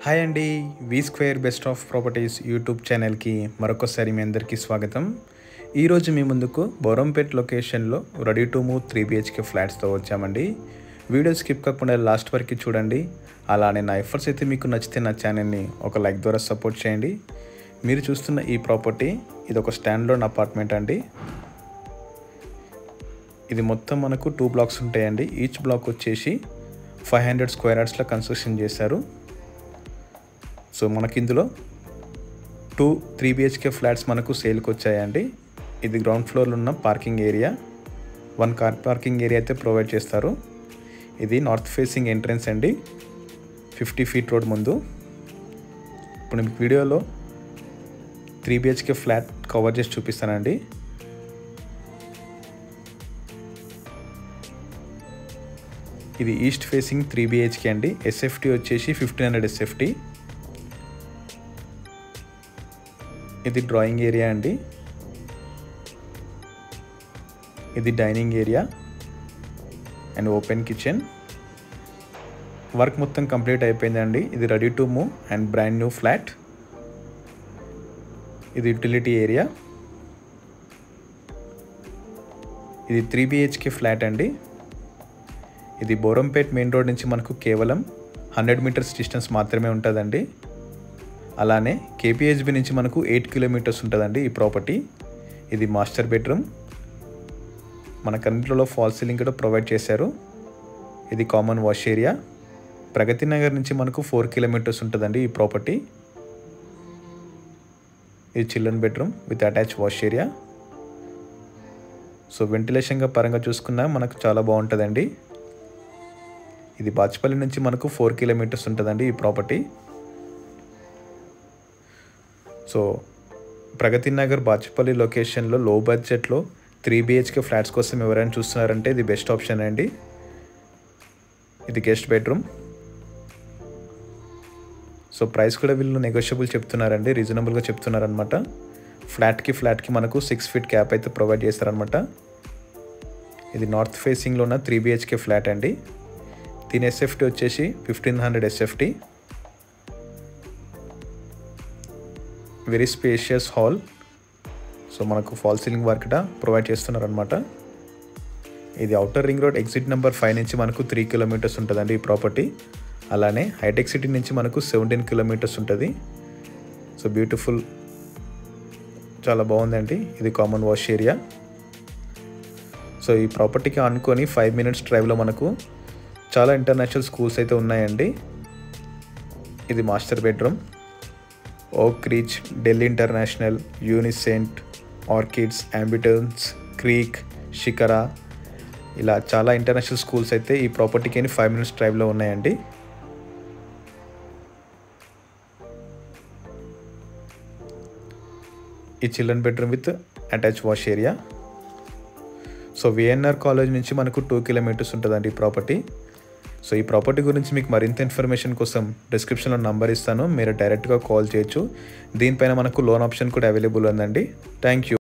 hi అండి V square best of properties YouTube ఛానల్కి మరొకసారి మీ అందరికీ స్వాగతం ఈరోజు మీ ముందుకు బోరంపేట్ లొకేషన్లో ready to move three B H K ఫ్లాట్స్తో వచ్చామండి వీడియో స్కిప్ కాకుండా లాస్ట్ వరకు చూడండి అలానే నా ఎఫర్ట్స్ అయితే మీకు నచ్చితే నా ఛానల్ని ఒక లైక్ ద్వారా సపోర్ట్ చేయండి మీరు చూస్తున్న ఈ ప్రాపర్టీ ఇది ఒక స్టాండ్లోన్ అపార్ట్మెంట్ అండి ఇది మొత్తం మనకు టూ బ్లాక్స్ ఉంటాయండి ఈచ్ బ్లాక్ వచ్చేసి ఫైవ్ హండ్రెడ్ స్క్వేర్ యార్డ్స్లో కన్స్ట్రక్షన్ చేశారు సో మనకి ఇందులో టూ త్రీ బిహెచ్కే ఫ్లాట్స్ మనకు సేల్కి వచ్చాయండి ఇది గ్రౌండ్ ఫ్లోర్లో ఉన్న parking area one car parking area అయితే ప్రొవైడ్ చేస్తారు ఇది నార్త్ ఫేసింగ్ ఎంట్రన్స్ అండి ఫిఫ్టీ ఫీట్ రోడ్ ముందు ఇప్పుడు మీకు వీడియోలో త్రీ బిహెచ్కే ఫ్లాట్ కవర్ చేసి చూపిస్తానండి ఇది ఈస్ట్ ఫేసింగ్ త్రీ బిహెచ్కే అండి ఎస్ఎఫ్టీ వచ్చేసి ఫిఫ్టీన్ హండ్రెడ్ ఎస్ఎఫ్టీ ఇది డ్రాయింగ్ ఏరియా అండి ఇది dining area and open kitchen work మొత్తం కంప్లీట్ అయిపోయిందండి ఇది ready to move and brand new flat ఇది యూటిలిటీ ఏరియా ఇది త్రీ బిహెచ్కే ఫ్లాట్ అండి ఇది బోరంపేట్ మెయిన్ రోడ్ నుంచి మనకు కేవలం హండ్రెడ్ మీటర్స్ డిస్టెన్స్ మాత్రమే ఉంటుందండి అలానే కేపీహెచ్బి నుంచి మనకు ఎయిట్ కిలోమీటర్స్ ఉంటుందండి ఈ ప్రాపర్టీ ఇది మాస్టర్ బెడ్రూమ్ మన కంట్రీలో ఫాల్ సీలింగ్ కూడా ప్రొవైడ్ చేశారు ఇది common wash area Pragathi Nagar నుంచి మనకు ఫోర్ కిలోమీటర్స్ ఉంటుందండి ఈ ప్రాపర్టీ ఇది children bedroom with attach wash area so వెంటిలేషన్గా పరంగా చూసుకున్నా మనకు చాలా బాగుంటుందండి ఇది బాచ్పల్లి నుంచి మనకు ఫోర్ కిలోమీటర్స్ ఉంటుందండి ఈ ప్రాపర్టీ సో ప్రగతి నగర్ బాచ్పల్లి లొకేషన్లో లో బడ్జెట్లో త్రీ బిహెచ్కే ఫ్లాట్స్ కోసం ఎవరైనా చూస్తున్నారంటే ఇది బెస్ట్ ఆప్షన్ అండి ఇది గెస్ట్ బెడ్రూమ్ సో ప్రైస్ కూడా వీళ్ళు నెగోషియబుల్ చెప్తున్నారండి రీజనబుల్గా చెప్తున్నారనమాట ఫ్లాట్కి ఫ్లాట్కి మనకు సిక్స్ ఫీట్ క్యాప్ అయితే ప్రొవైడ్ చేస్తారనమాట ఇది నార్త్ ఫేసింగ్లో ఉన్న త్రీ బిహెచ్కే ఫ్లాట్ అండి దీని ఎస్ఎఫ్టీ వచ్చేసి fifteen hundred S F T very spacious hall so మనకు ఫాల్ సీలింగ్ వర్క్ ప్రొవైడ్ చేస్తున్నారనమాట ఇది outer ring road exit number five నుంచి మనకు త్రీ కిలోమీటర్స్ ఉంటుందండి ఈ ప్రాపర్టీ అలానే హైటెక్ సిటీ నుంచి మనకు సెవెంటీన్ కిలోమీటర్స్ ఉంటుంది సో బ్యూటిఫుల్ చాలా బాగుందండి ఇది కామన్ వాష్ ఏరియా సో ఈ ప్రాపర్టీకి అనుకొని ఫైవ్ మినిట్స్ డ్రైవ్లో మనకు చాలా ఇంటర్నేషనల్ స్కూల్స్ అయితే ఉన్నాయండి ఇది master bedroom Oakridge Delhi international Unicent orchids అంబిటన్స్ క్రీక్ షికరా ఇలా చాలా ఇంటర్నేషనల్ స్కూల్స్ అయితే ఈ ప్రాపర్టీకి ఫైవ్ మినిట్స్ డ్రైవ్లో ఉన్నాయండి ఈ children bedroom with attach wash area so VNR college నుంచి మనకు టూ కిలోమీటర్స్ ఉంటుందండి ఈ ప్రాపర్టీ సో ఈ ప్రాపర్టీ గురించి మీకు మరింత ఇన్ఫర్మేషన్ కోసం డిస్క్రిప్షన్లో నంబర్ ఇస్తాను మీరు డైరెక్ట్గా కాల్ చేయొచ్చు దీనిపైన మనకు లోన్ ఆప్షన్ కూడా అవైలబుల్ ఉందండి థ్యాంక్ యూ